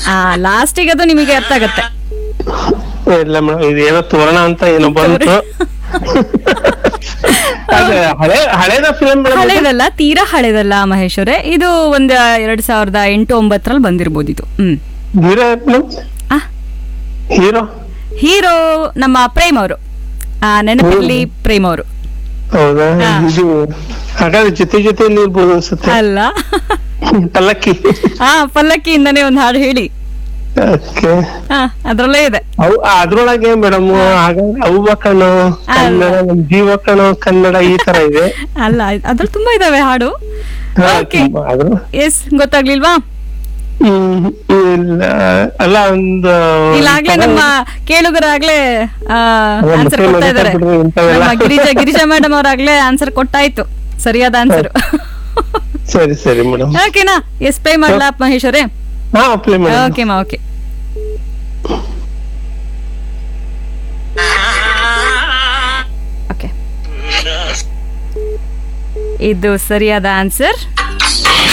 ಆ ಲಾಸ್ಟಿಗೆ ಅದು ನಿಮಗೆ ಅರ್ಥ ಆಗತ್ತೆ ಇಲ್ಲ ಮೇಡಮ್ ಇದು ಏನೋ ತೋರಣ ಅಂತ ಏನೋ ಬಂತು ಅದೇ ಹಳೆ ಹಳೇದ ಫಿಲ್ಮ್ ಮೇಡಮ್ ಹಳೇದಲ್ಲ ತೀರಾ ಹಳೇದಲ್ಲ ಮಹೇಶ್ ಅವರೇ ಇದು ಒಂದ್ ಎರಡ್ ಸಾವಿರದ ಎಂಟು ಒಂಬತ್ತರಲ್ಲಿ ಬಂದಿರ್ಬೋದು ಇದು ಹ್ಮ್ ಹೀರೋ ಮೇಡಮ್ ಆ ಹೀರೋ ಹೀರೋ ನಮ್ಮ ಪ್ರೇಮ್ ಅವರು ಆ ನೆನಪಿರ್ಲಿ ಪ್ರೇಮ್ ಅವರು ಹೌದಾ ಹಾ. ಇದು ಹಾಗಾದ್ರೆ ಜೊತೆ ಜೊತೆಯಲ್ಲಿ ಇರ್ಬೋದು ಅನ್ಸುತ್ತೆ ಅಲ್ಲ ಪಲ್ಲಕ್ಕಿ ಆ ಪಲ್ಲಕ್ಕಿಯಿಂದನೇ ಒಂದ್ ಹಾಡು ಹೇಳಿ ಓಕೆ ಹಾ ಅದ್ರಲ್ಲೇ ಇದೆ ಅವು ಅದ್ರೊಳಗೆ ಮೇಡಮ್ ಹಾಗಾದ್ರೆ ಅವ್ವ ಕಣೋ ಕನ್ನಡ ನಮ್ ಜೀವ ಕಣೋ ಕನ್ನಡ ಈ ತರ ಇದೆ ಅಲ್ಲ ಅದ್ರಲ್ಲಿ ತುಂಬಾ ಇದಾವೆ ಹಾಡು ಹಾ, ಓಕೆ ತುಂಬಾ ಆದ್ರೂ ಎಸ್ ಗೊತ್ತಾಗ್ಲಿಲ್ವಾ ಹ್ಮ್, ಇಲ್ಲ ಅಲ್ಲ ಒಂದು ಇಲ್ಲಾಗ್ಲೇ ನಮ್ಮ ಕೇಳುಗರಾಗ್ಲೇ ಅಲ್ಲ, ಆನ್ಸರ್ ಮತ್ತೆ ಕೊಡ್ತಾ ಇದಾರೆ ನೆನಪಾಗ್ಬಿಟ್ರೆ ಇಂಥವೆಲ್ಲ. ನಮ್ಮ ಗಿರಿಜಾ ಗಿರಿಜಾ ಮೇಡಮ್ ಅವ್ರಾಗ್ಲೇ ಆನ್ಸರ್ ಕೊಟ್ಟಾಯ್ತು ಸರಿಯಾದ ಆನ್ಸರ್ ಸರಿ ಸರಿ ಮೇಡಮ್ ಓಕೆನಾ ಎಸ್ ಪ್ಲೇ ಮಾಡ್ಲಾ ಮಹೇಶ್ ಅವರೇ ಹಾ ಅಪ್ಲೈ ಮೇಡಮ್ ಓಕೆ ಮಾ ಓಕೆ ಓಕೆ ಇದು ಸರಿಯಾದ ಆನ್ಸರ್